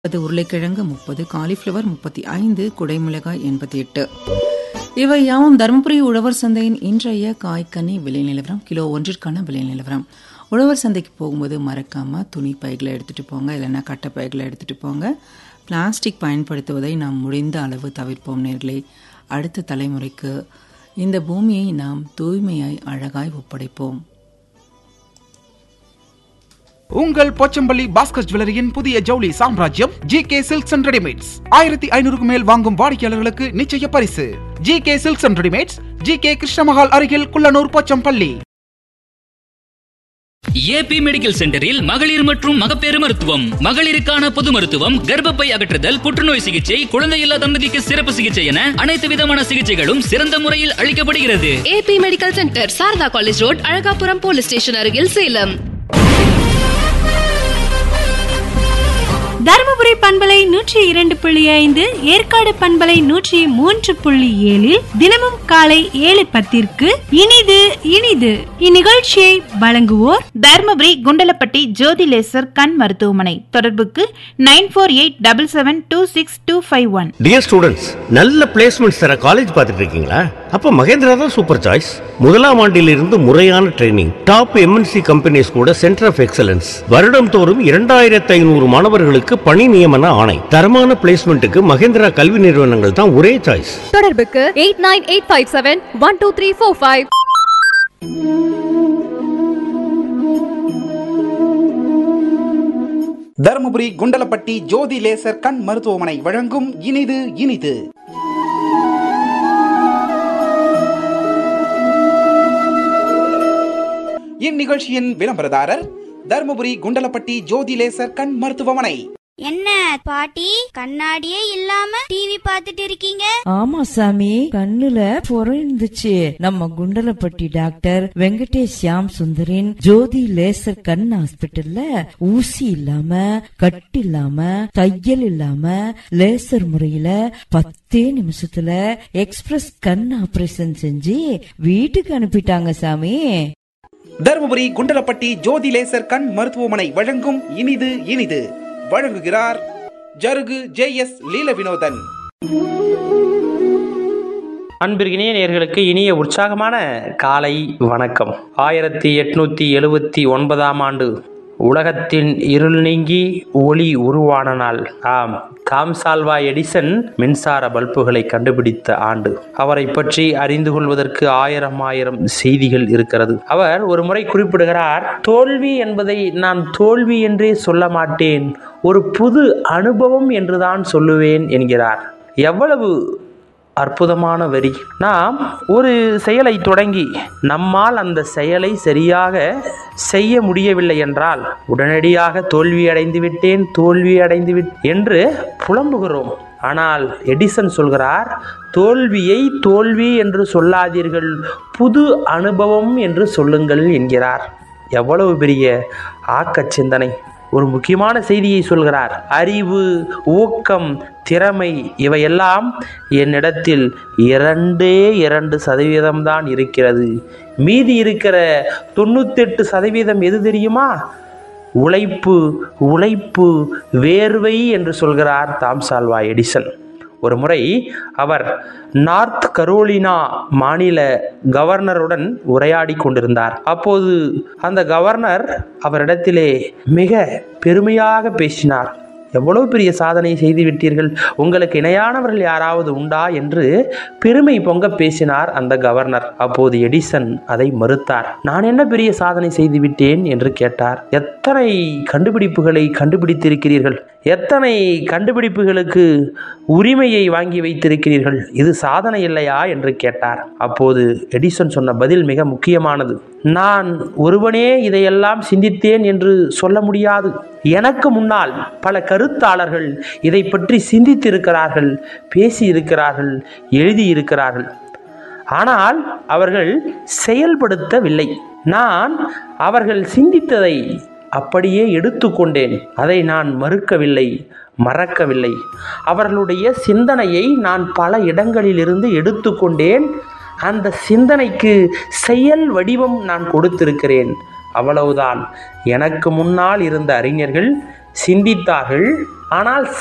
முப்பது உருளைக்கிழங்கு முப்பது காலிஃப்ளவர் முப்பத்தி ஐந்து குடைமிளகாய் எண்பத்தி எட்டு இவை யாவும் தருமபுரி உழவர் சந்தையின் இன்றைய காய்கனி விலை நிலவரம் கிலோ ஒன்றிற்கான விலை நிலவரம் உழவர் சந்தைக்கு போகும்போது மறக்காம துணி பைகளை எடுத்துட்டு போங்க இல்லைன்னா கட்டை பைகளை எடுத்துட்டு போங்க பிளாஸ்டிக் பயன்படுத்துவதை நாம் முடிந்த அளவு தவிர்ப்போம் நேர்களே அடுத்த தலைமுறைக்கு இந்த பூமியை நாம் தூய்மையாய் அழகாய் ஒப்படைப்போம் உங்கள் போச்சம்பள்ளி பாஸ்கர் ஜுவல்லரியின் புதிய ஜவுளி சாம்ராஜ்யம் G K silks and readymades ஆயிரத்தி ஐநூறுக்கு மேல் வாங்கும் வாடிக்கையாளர்களுக்கு நிச்சய பரிசு G K silks and readymades G K Krishnamahal அருகில் குள்ளனூர் போச்சம்பள்ளி ஏபி மெடிக்கல் சென்டரில் மகளிர் மற்றும் மகப்பேறு மருத்துவம் மகளிருக்கான பொது மருத்துவம் கர்ப்பப்பை அகற்றுதல் புற்றுநோய் சிகிச்சை குழந்தையில்லா தம்பதிக்கு சிறப்பு சிகிச்சை என அனைத்து விதமான சிகிச்சைகளும் சிறந்த முறையில் அளிக்கப்படுகிறது AB medical centre Sarada college road Alagapuram police station அருகில் சேலம் தருமபுரி பண்பலை நூற்றி இரண்டு புள்ளி ஐந்து ஏற்காடு பண்பலை நூற்றி மூன்று புள்ளி ஏழில் தினமும் காலை ஏழு பத்திற்கு இனிது இனிது இந்நிகழ்ச்சியை வழங்குவோர் தர்மபுரி குண்டலப்பட்டி ஜோதி லேசர் கண் மருத்துவமனை தொடர்புக்கு nine four eight double seven two six two five one dear students நல்ல பிளேஸ்மெண்ட்ஸ் தர காலேஜ் பார்த்துட்டு இருக்கீங்களா அப்ப மகேந்திரா தான் சூப்பர் சாய்ஸ் முதலாம் ஆண்டிலிருந்து முறையான ட்ரைனிங் டாப் எம்என்சி கம்பெனிஸ் கூட சென்டர் ஆஃப் எக்ஸலன்ஸ் வருடம் தோறும் இரண்டாயிரத்து ஐநூறு மாணவர்களுக்கு பணி நியமன ஆணை தரமான பிளேஸ்மெண்ட்டுக்கு மகேந்திரா கல்வி நிறுவனங்கள் தான் ஒரே சாய்ஸ் தொடர்புக்கு eight nine eight five seven one two three four five Dharmapuri Kundalapatti Jothi laser கண் மருத்துவமனை வழங்கும் இனிது இனிது இந்நிகழ்ச்சியின் விளம்பரதாரர் தருமபுரி குண்டலப்பட்டி ஜோதி லேசர் கண் மருத்துவமனை என்ன பாட்டி கண்ணாடியே இல்லாம டிவி பார்த்துட்டு இருக்கீங்க ஆமா சாமி கண்ணுல புறம் இருந்துச்சு நம்ம குண்டலப்பட்டி டாக்டர் வெங்கடேஷ் ஷியாம் சுந்தரின் ஜோதி லேசர் கண் ஹாஸ்பிட்டல்ல ஊசி இல்லாம கட்டு இல்லாம தையல் இல்லாம லேசர் முறையில பத்தே நிமிஷத்துல எக்ஸ்பிரஸ் கண் ஆபரேஷன் செஞ்சு வீட்டுக்கு அனுப்பிட்டாங்க சாமி தருமபுரி குண்டலப்பட்டி ஜோதி லேசர் கண் மருத்துவமனை வழங்கும் இனிது இனிது வழங்குகிறார் ஜருகு ஜே எஸ் லீல வினோதன் அன்பிற்கினிய நேர்களுக்கு இனிய உற்சாகமான காலை வணக்கம் ஆயிரத்தி எட்நூத்தி எழுபத்தி ஒன்பதாம் ஆண்டு உலகத்தின் இருள் நீங்கி ஒளி உருவான நாள் ஆம் தாம்சால்வா எடிசன் மின்சார பல்புகளை கண்டுபிடித்த ஆண்டு அவரை பற்றி அறிந்து கொள்வதற்கு ஆயிரம் ஆயிரம் செய்திகள் இருக்கிறது அவர் ஒரு முறை குறிப்பிடுகிறார் தோல்வி என்பதை நான் தோல்வி என்றே சொல்ல மாட்டேன் ஒரு புது அனுபவம் என்றுதான் சொல்லுவேன் என்கிறார் எவ்வளவு அற்புதமான வரி நாம் ஒரு செயலை தொடங்கி நம்மால் அந்த செயலை சரியாக செய்ய முடியவில்லை என்றால் உடனடியாக தோல்வி அடைந்து விட்டேன் தோல்வி அடைந்து விட் என்று புலம்புகிறோம் ஆனால் எடிசன் சொல்கிறார் தோல்வியை தோல்வி என்று சொல்லாதீர்கள் புது அனுபவம் என்று சொல்லுங்கள் என்கிறார் எவ்வளவு பெரிய ஆக்கச் சிந்தனை ஒரு முக்கியமான செய்தியை சொல்கிறார் அறிவு ஊக்கம் திறமை இவையெல்லாம் என்னிடத்தில் இரண்டே இரண்டு சதவீதம்தான் இருக்கிறது மீதி இருக்கிற தொண்ணூத்தெட்டு சதவீதம் எது தெரியுமா உழைப்பு உழைப்பு வேர்வை என்று சொல்கிறார் தாம்சால்வா எடிசன் ஒரு முறை அவர் நார்த் கரோலினா மாநில கவர்னருடன் உரையாடி கொண்டிருந்தார் அப்போது அந்த கவர்னர் அவரிடத்திலே மிக பெருமையாக பேசினார் எவ்வளவு பெரிய சாதனை செய்து விட்டீர்கள் உங்களுக்கு இணையானவர்கள் யாராவது உண்டா என்று பெருமை பொங்க பேசினார் அந்த கவர்னர் அப்போது எடிசன் அதை மறுத்தார் நான் என்ன பெரிய சாதனை செய்து விட்டேன் என்று கேட்டார் எத்தனை கண்டுபிடிப்புகளை கண்டுபிடித்திருக்கிறீர்கள் எத்தனை கண்டுபிடிப்புகளுக்கு உரிமையை வாங்கி வைத்திருக்கிறீர்கள் இது சாதனை இல்லையா என்று கேட்டார் அப்போது எடிசன் சொன்ன பதில் மிக முக்கியமானது நான் ஒருவனே இதையெல்லாம் சிந்தித்தேன் என்று சொல்ல முடியாது எனக்கு முன்னால் பல கருத்தாளர்கள் இதை பற்றி சிந்தித்திருக்கிறார்கள் பேசியிருக்கிறார்கள் எழுதியிருக்கிறார்கள் ஆனால் அவர்கள் செயல்படுத்தவில்லை நான் அவர்கள் சிந்தித்ததை அப்படியே எடுத்துக்கொண்டேன் அதை நான் மறுக்கவில்லை மறக்கவில்லை அவர்களுடைய சிந்தனையை நான் பல இடங்களிலிருந்து எடுத்துக்கொண்டேன் அந்த சிந்தனைக்கு செயல் வடிவம் நான் கொடுத்திருக்கிறேன் அவ்வளவுதான் எனக்கு முன்னால் இருந்த அறிஞர்கள் சிந்தித்தார்கள் ஆனால்